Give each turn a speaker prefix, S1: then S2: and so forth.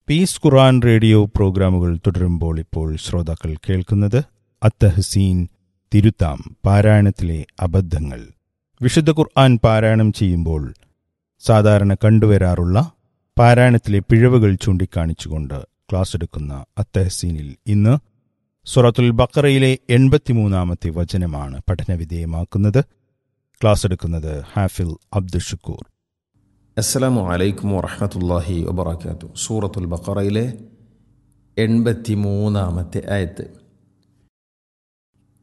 S1: piece ഖുറാൻ radio പ്രോഗ്രാമുകൾ തുടരുമ്പോൾ ഇപ്പോൾ ശ്രോതാക്കൾ കേൾക്കുന്നത് അത്തഹസീൻ തിരുത്താം പാരായണത്തിലെ അബദ്ധങ്ങൾ വിശുദ്ധ ഖുർആൻ പാരായണം ചെയ്യുമ്പോൾ സാധാരണ കണ്ടുവരാറുള്ള പാരായണത്തിലെ പിഴവുകൾ ചൂണ്ടിക്കാണിച്ചുകൊണ്ട് ക്ലാസ് എടുക്കുന്ന അത്തഹസീനിൽ ഇന്ന് സുറത്തുൽ ബക്കറയിലെ എൺപത്തിമൂന്നാമത്തെ വചനമാണ് പഠനവിധേയമാക്കുന്നത് ക്ലാസ് എടുക്കുന്നത് ഹാഫിൽ അബ്ദുഷക്കൂർ
S2: അസ്സലാമു അലൈക്കും വറഹമത്തല്ലാഹി വബർക്കാത്തു സൂറത്തുൽ ബക്കറയിലെ എൺപത്തി മൂന്നാമത്തെ ആയത്ത്